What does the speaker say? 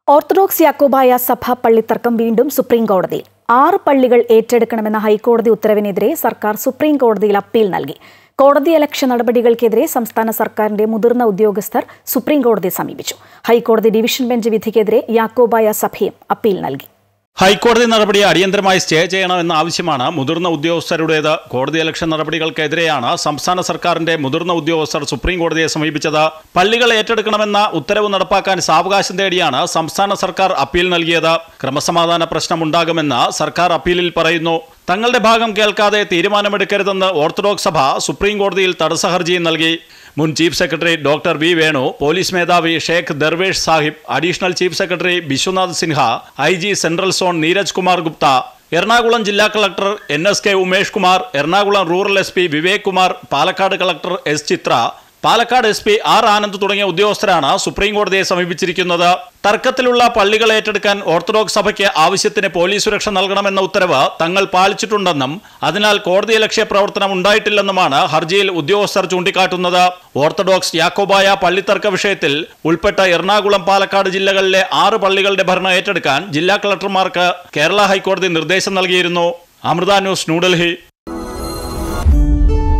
orthodox Yakobaya സഭ പള്ളിത്തർക്കം വീണ്ടും supreme കോടതിയിൽ ആറ് പള്ളികൾ ഏറ്റെടുക്കണമെന്ന ഹൈക്കോടതി ഉത്തരവിനെതിരെ സർക്കാർ സുപ്രീം കോടതിയിൽ അപ്പീൽ നൽകി കോടതിയലക്ഷ്യ നടപടികൾക്കെതിരെ സംസ്ഥാന സർക്കാരിന്റെ മുതിർന്ന ഉദ്യോഗസ്ഥർ സുപ്രീം കോടതിയെ സമീപിച്ചു ഹൈക്കോടതി ഡിവിഷൻ ബെഞ്ച് വിധിക്കെതിരെ യാക്കോബായ സഭയും അപ്പീൽ നൽകി ഹൈക്കോടതി നടപടി അടിയന്തരമായി സ്റ്റേ ചെയ്യണമെന്ന ആവശ്യമാണ് മുതിർന്ന ഉദ്യോഗസ്ഥരുടേത് കോടതി ഇലക്ഷൻ നടപടികൾക്കെതിരെയാണ് സംസ്ഥാന സർക്കാരിന്റെ മുതിർന്ന ഉദ്യോഗസ്ഥർ സുപ്രീം കോടതിയെ സമീപിച്ചത് പള്ളികൾ ഏറ്റെടുക്കണമെന്ന ഉത്തരവ് നടപ്പാക്കാൻ സാവകാശം തേടിയാണ് സംസ്ഥാന സർക്കാർ അപ്പീൽ നൽകിയത് ക്രമസമാധാന പ്രശ്നമുണ്ടാകുമെന്ന് സർക്കാർ അപ്പീലിൽ പറയുന്നു തങ്ങളുടെ ഭാഗം കേൾക്കാതെ തീരുമാനമെടുക്കരുതെന്ന് ഓർത്തഡോക്സ് സഭ സുപ്രീം കോടതിയിൽ തടസ്സ ഹർജിയും നൽകി മുൻ chief secretary doctor V Venu police മേധാവി Sheikh Darvesh Sahib additional chief secretary Biswanath Sinha I G central zone Neeraj Kumar Gupta Ernakulam ജില്ലാ collector N S K Umesh Kumar Ernakulam rural S P Vivek Kumar Palakkad collector S Chitra Palakkad S P R Anand തുടങ്ങിയ ഉദ്യോഗസ്ഥരാണ് സുപ്രീം കോടതിയെ സമീപിച്ചിരിക്കുന്നത് തർക്കത്തിലുള്ള പള്ളികൾ ഏറ്റെടുക്കാൻ ഓർത്തഡോക്സ് സഭയ്ക്ക് ആവശ്യത്തിന് പോലീസ് സുരക്ഷ നൽകണമെന്ന ഉത്തരവ് തങ്ങൾ പാലിച്ചിട്ടുണ്ടെന്നും അതിനാൽ കോടതി ലക്ഷ്യ പ്രവർത്തനം ഉണ്ടായിട്ടില്ലെന്നുമാണ് ഹർജിയിൽ ഉദ്യോഗസ്ഥർ ചൂണ്ടിക്കാട്ടുന്നത് ഓർത്തഡോക്സ് യാക്കോബായ പള്ളിത്തർക്ക വിഷയത്തിൽ ഉൾപ്പെട്ട എറണാകുളം പാലക്കാട് ജില്ലകളിലെ ആറ് പള്ളികളുടെ ഭരണം ഏറ്റെടുക്കാൻ ജില്ലാ കളക്ടർമാർക്ക് കേരള ഹൈക്കോടതി നിർദ്ദേശം നൽകിയിരുന്നു അമൃത ന്യൂസ് ന്യൂഡൽഹി